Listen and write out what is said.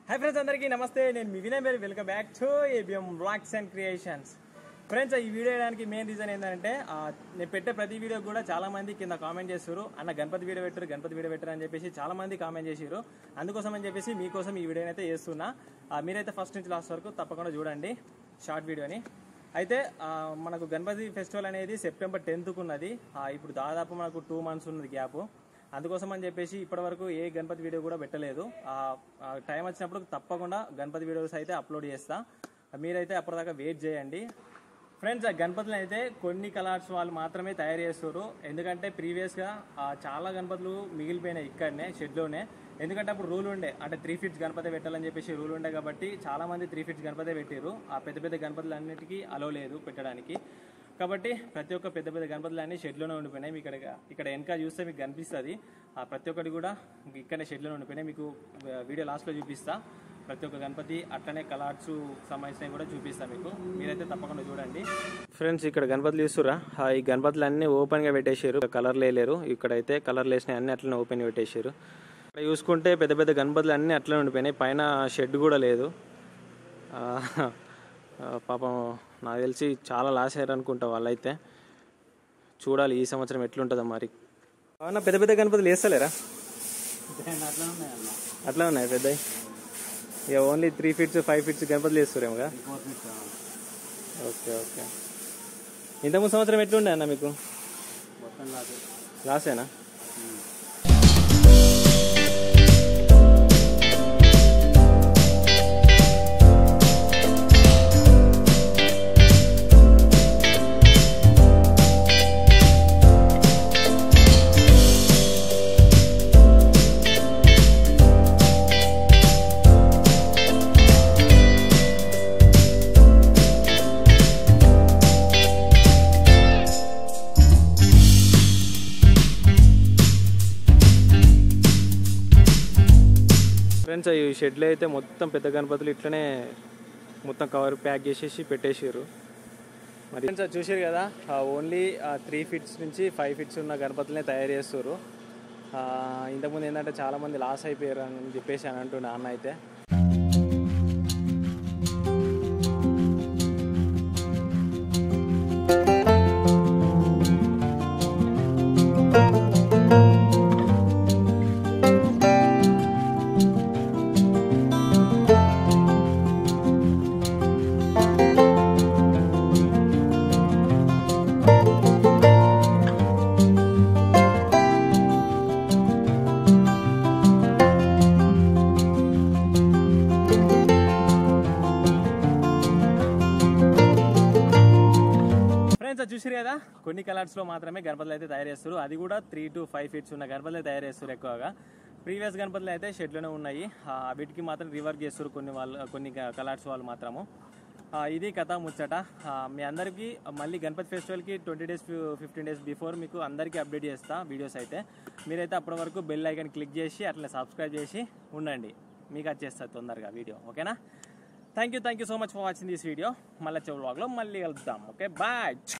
hi friends అందరికీ నమస్తే నేను మీ వినయ్ మేరీ welcome back to ABM blogs and creations friends ఈ వీడియో వేయడానికి మెయిన్ రీజన్ ఏంటంటే ఆ, నేను పెట్టే ప్రతి వీడియో కూడా చాలా మంది కింద కామెంట్ చేస్తారు అన్న గణపతి వీడియో పెట్టారు గణపతి వీడియో పెట్టారు అని చెప్పేసి చాలా మంది కామెంట్ చేసారు అందుకోసం అని చెప్పేసి మీకోసం ఈ వీడియోని అయితే చేస్తున్నా ఆ, మీరైతే ఫస్ట్ నుంచి లాస్ట్ వరకు తప్పకుండా చూడండి షార్ట్ వీడియోని అయితే ఆ, మనకు గణపతి ఫెస్టివల్ అనేది సెప్టెంబర్ టెన్త్కు ఉన్నది ఆ, ఇప్పుడు దాదాపు మనకు టూ మంత్స్ ఉన్నది గ్యాప్ అందుకోసం అని చెప్పేసి ఇప్పటివరకు ఏ గణపతి వీడియో కూడా పెట్టలేదు ఆ ఆ టైం వచ్చినప్పుడు తప్పకుండా గణపతి వీడియోస్ అయితే అప్లోడ్ చేస్తా మీరైతే అప్పటిదాకా వెయిట్ చేయండి ఫ్రెండ్స్ ఆ గణపతులు అయితే కొన్ని కలర్స్ వాళ్ళు మాత్రమే తయారు చేస్తారు ఎందుకంటే ప్రీవియస్గా చాలా గణపతులు మిగిలిపోయినాయి ఇక్కడనే షెడ్లోనే ఎందుకంటే అప్పుడు రూల్ ఉండే అంటే త్రీ ఫీట్స్ గణపతి పెట్టాలని చెప్పేసి రూల్ ఉండే కాబట్టి చాలా మంది త్రీ ఫీట్స్ గణపతి పెట్టారు ఆ పెద్ద పెద్ద గణపతులు అన్నిటికీ అలో లేదు పెట్టడానికి కాబట్టి ప్రతి ఒక్క పెద్ద పెద్ద గణపతులు అన్ని షెడ్లోనే ఉండిపోయినాయి మీకు ఇక్కడ ఇక్కడ వెనక చూస్తే మీకు కనిపిస్తుంది ఆ ప్రతి ఒక్కటి కూడా ఇక్కడనే షెడ్లోనే ఉండిపోయినాయి మీకు ఆ, వీడియో లాస్ట్లో చూపిస్తా ప్రతి ఒక్క గణపతి అట్లనే కలర్స్ సంబంధించినవి కూడా చూపిస్తా మీకు మీరైతే తప్పకుండా చూడండి ఫ్రెండ్స్ ఇక్కడ గణపతులు చూస్తురా ఈ గణపతులు అన్ని ఓపెన్గా పెట్టేశారు కలర్ లేలేరు ఇక్కడైతే కలర్ లేసినాయి అన్ని అట్లనే ఓపెన్ పెట్టేశారు ఇక్కడ చూసుకుంటే పెద్ద పెద్ద గణపతులు అన్ని అట్లనే ఉండిపోయినాయి పైన షెడ్ కూడా లేదు ఆ, ఆ, పాపం నాకు తెలిసి చాలా లాస్ అయ్యారు అనుకుంటా వాళ్ళైతే చూడాలి ఈ సంవత్సరం ఎట్లుంటుందో మరి అవునా పెద్ద పెద్ద గణపతులు వేస్తలేరా అట్లా ఉన్నాయన్న అట్లా ఉన్నాయి పెద్ద ఇక only three feets five feets గణపతులు వేస్తారేమో కదా ఫోర్ ఫీట్స్ ఓకే ఓకే ఇంతకుముందు సంవత్సరం ఎట్లుండే అన్న మీకు మొత్తం లాస్ లాసేనా ఫ్రెండ్స్ ఈ షెడ్లో అయితే మొత్తం పెద్ద గణపతులు ఇట్లనే మొత్తం కవర్ ప్యాక్ చేసేసి పెట్టేసారు మరి ఫ్రెండ్స్ అది చూసారు కదా ఓన్లీ త్రీ ఫీట్స్ నుంచి ఫైవ్ ఫీట్స్ ఉన్న గణపతులనే తయారు చేస్తారు ఆ, ఇంతకుముందు ఏంటంటే చాలా మంది లాస్ అయిపోయారు అని చెప్పేసి అని అంటున్నా అన్న అయితే ఫ్రెండ్స్ అది చూసారు కదా కొన్ని కలర్స్ లో మాత్రమే గణపతులు అయితే తయారు చేస్తారు అది కూడా త్రీ టు ఫైవ్ ఫీట్స్ ఉన్న గణపతులు అయితే తయారు చేస్తారు ఎక్కువగా ప్రీవియస్ గణపతులు అయితే షెడ్లోనే ఉన్నాయి ఆ, వీటికి మాత్రం రివర్క్ చేస్తారు కొన్ని వాళ్ళు కొన్ని కలర్స్ వాళ్ళు మాత్రము ఆ, ఇది కథ ముచ్చట ఆ, మీ అందరికీ మళ్ళీ గణపతి ఫెస్టివల్కి twenty days fifteen days before మీకు అందరికీ అప్డేట్ చేస్తా వీడియోస్ అయితే మీరైతే అప్పటి వరకు బెల్ ఐకాన్ క్లిక్ చేసి అట్లా సబ్స్క్రైబ్ చేసి ఉండండి మీకు వచ్చేస్తుంది తొందరగా వీడియో ఓకేనా thank you thank you so much for watching this video మళ్ళీ వచ్చే వ్లాగ్లో మళ్ళీ కలుద్దాం ఓకే బాయ్